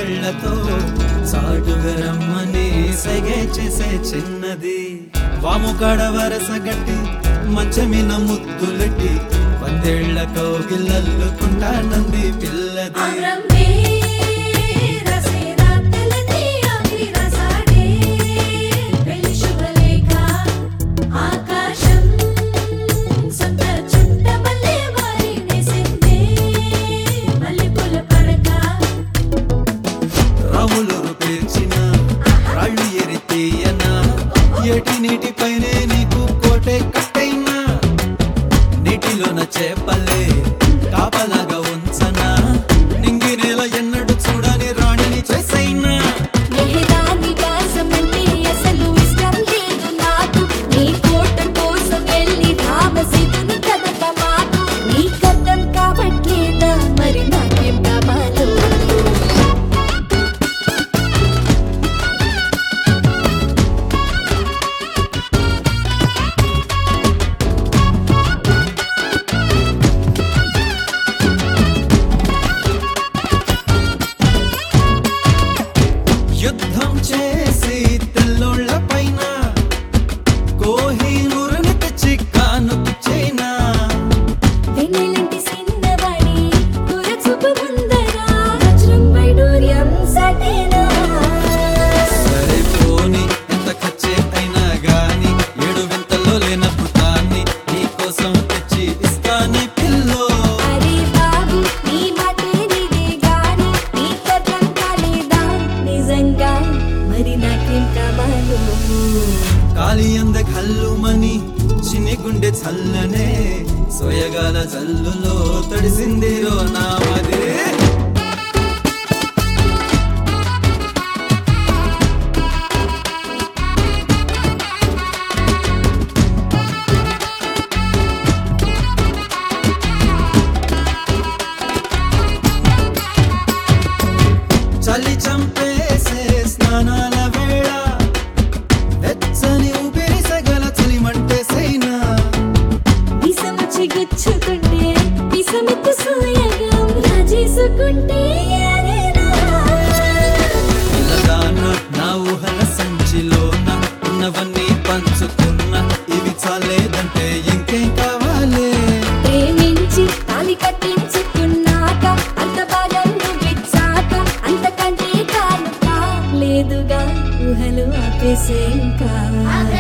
కళ్ళతో సాటుగా రమ్మని సగే చేసే చిన్నది వాము కాడ వరస గట్టి మంచమిన ముద్దులెట్టి వందేళ్ల కౌగిల్లల్లుకుంటానంది పిల్లది అమ్రమే రసేరా తెలది అభిరసాడే పెళ్లి శుభలేఖ ఆకాశం సొంత చుట్ట మల్లె వారినేసిందే మల్లెపూల పడక రాములు పేర్చిన రాళ్ళు ఎరితేయన ఏటి నీటిపైనే నీకు కోటే కట్టైనా నీటిలోన చేపలే కాపలాగా ఉంచనా నింగి నేల ఎన్నడు చూడని రాణిని చేసైనా మెహరాని వాసమంటే అసలు ఇష్టం లేదు నాకు నీ కోట కోసం వెళ్ళి రామసిదుని కదట మాకు నీకర్థం కావట్లేదా మరి నాకేం కావాలో యుద్ధం చేసి తెల్లోళ్ళ పైన కోహినూరుని తెచ్చి కానుకు చైనా వెన్నెలంటి సిన్నవాడి కురచుపు ముందరా వజ్రం వైడూర్యం సటేనా సరే పోని ఎంత ఖర్చే అయినా గాని ఏడు వింతల్లో లేనప్పుతాన్ని నీ కోసం తెచ్చి ఇస్తాని పిల్లో అరే బాబు నీ మాటే నీదే గాని నీ కథం కాలేదా నిజంగా మరి నాకేం కావాలో కాలి అంద కల్లుమని చిన్ని గుండె చల్లనే సోయగాల జల్లులో తడిసిందిరో నామదే చలి చంపేసే స్నానాల వేళ వెచ్చని ఊపిరి సగల చలిమంటే సైనా విసముచ్చి గుచ్చుకుంటే విసమెత్తు సోయగం రాజేసుకుంటే అరేనా పిల్లదాన నా ఊహల సంచిలోన ఉన్నవన్నీ పంచుకున్న ఇవి చాలేదంటే ఇంకేం కావాలి ప్రేమించి తాలి కట్టించుకున్నాక అంత భాగం నువ్విచ్చాక అంతకంటే కానుక లేదుగా ఊహలు ఆపేసే ఇంకా